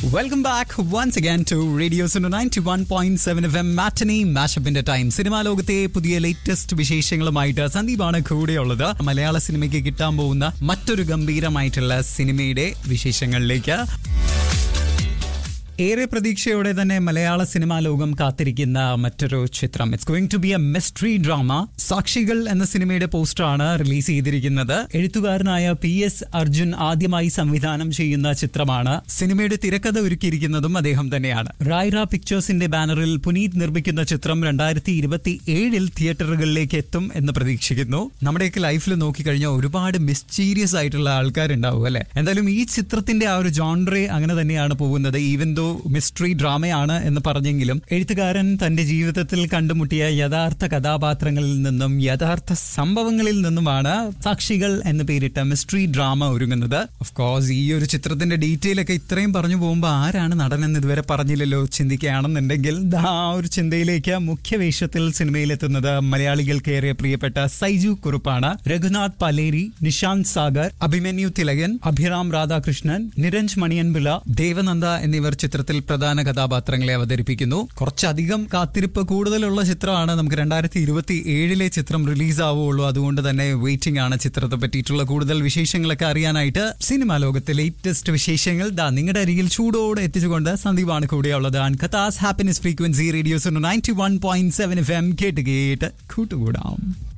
welcome back once again to radio Suno ninety one point seven F M matinee മാഷപ്പിന്റെ time cinema ലോകത്തെ പുതിയ latest വിശേഷങ്ങളുമായിട്ട് സന്ദീപാണ് കൂടെയുള്ളത് മലയാള സിനിമയ്ക്ക് കിട്ടാൻ പോകുന്ന മറ്റൊരു ഗംഭീരമായിട്ടുള്ള സിനിമയുടെ വിശേഷങ്ങളിലേക്ക് ഏറെ പ്രതീക്ഷയോടെ തന്നെ മലയാള സിനിമാ ലോകം കാത്തിരിക്കുന്ന മറ്റൊരു ചിത്രം it's going to be a mystery drama സാക്ഷികൾ എന്ന സിനിമയുടെ പോസ്റ്ററാണ് റിലീസ് ചെയ്തിരിക്കുന്നത് എഴുത്തുകാരനായ പി എസ് അർജുൻ ആദ്യമായി സംവിധാനം ചെയ്യുന്ന ചിത്രമാണ് സിനിമയുടെ തിരക്കഥ ഒരുക്കിയിരിക്കുന്നതും അദ്ദേഹം തന്നെയാണ് റായ്റ പിക്ചേഴ്സിന്റെ ബാനറിൽ പുനീത് നിർമ്മിക്കുന്ന ചിത്രം രണ്ടായിരത്തി ഇരുപത്തി ഏഴിൽ തിയേറ്ററുകളിലേക്ക് എത്തും എന്ന് പ്രതീക്ഷിക്കുന്നു നമ്മുടെയൊക്കെ ലൈഫിൽ നോക്കിക്കഴിഞ്ഞാൽ ഒരുപാട് മിസ്റ്റീരിയസ് ആയിട്ടുള്ള ആൾക്കാരുണ്ടാവും അല്ലെ എന്തായാലും ഈ ചിത്രത്തിന്റെ ആ ഒരു ജോൺറെ അങ്ങനെ തന്നെയാണ് പോകുന്നത് ഈവൻ ദോ മിസ്റ്ററി ഡ്രാമയാണ് എന്ന് പറഞ്ഞെങ്കിലും എഴുത്തുകാരൻ തന്റെ ജീവിതത്തിൽ കണ്ടുമുട്ടിയ യഥാർത്ഥ കഥാപാത്രങ്ങളിൽ നിന്നും യഥാർത്ഥ സംഭവങ്ങളിൽ നിന്നുമാണ് സാക്ഷികൾ എന്ന് പേരിട്ട മിസ്റ്ററി ഡ്രാമ ഒരുങ്ങുന്നത് ഓഫ് കോഴ്സ് ഈ ഒരു ചിത്രത്തിന്റെ ഡീറ്റെയിൽ ഒക്കെ ഇത്രയും പറഞ്ഞു പോകുമ്പോൾ ആരാണ് നടനെന്ന് ഇതുവരെ പറഞ്ഞില്ലല്ലോ ചിന്തിക്കുകയാണെന്നുണ്ടെങ്കിൽ ദാ ആ ഒരു ചിന്തയിലേക്ക് മുഖ്യവേഷത്തിൽ സിനിമയിലെത്തുന്നത് മലയാളികൾക്കേറെ പ്രിയപ്പെട്ട സൈജു കുറുപ്പാണ് രഘുനാഥ് പലേരി നിശാന്ത് സാഗർ അഭിമന്യു തിലകൻ അഭിറാം രാധാകൃഷ്ണൻ നിരഞ്ജ് മണിയൻപിള്ള ദേവനന്ദ എന്നിവർ ചിത്രത്തിൽ പ്രധാന കഥാപാത്രങ്ങളെ അവതരിപ്പിക്കുന്നു കുറച്ചധികം കാത്തിരിപ്പ് കൂടുതലുള്ള ചിത്രമാണ് നമുക്ക് രണ്ടായിരത്തി ഇരുപത്തി ഏഴിലെ ചിത്രം റിലീസ് ആവുകയുള്ളൂ അതുകൊണ്ട് തന്നെ വെയിറ്റിംഗ് ആണ് ചിത്രത്തെ പറ്റിയിട്ടുള്ള കൂടുതൽ വിശേഷങ്ങളൊക്കെ അറിയാനായിട്ട് സിനിമാ ലോകത്തെ ലേറ്റസ്റ്റ് വിശേഷങ്ങൾ ദാ നിങ്ങളുടെ അരികിൽ ചൂടോടെ എത്തിച്ചുകൊണ്ട് സന്ദീപാണ് കൂടെയുള്ളത് and Qatar's happiness frequency radio's ninety one point seven F M കേട്ട് കേട്ട് കൂട്ടുകൂടാം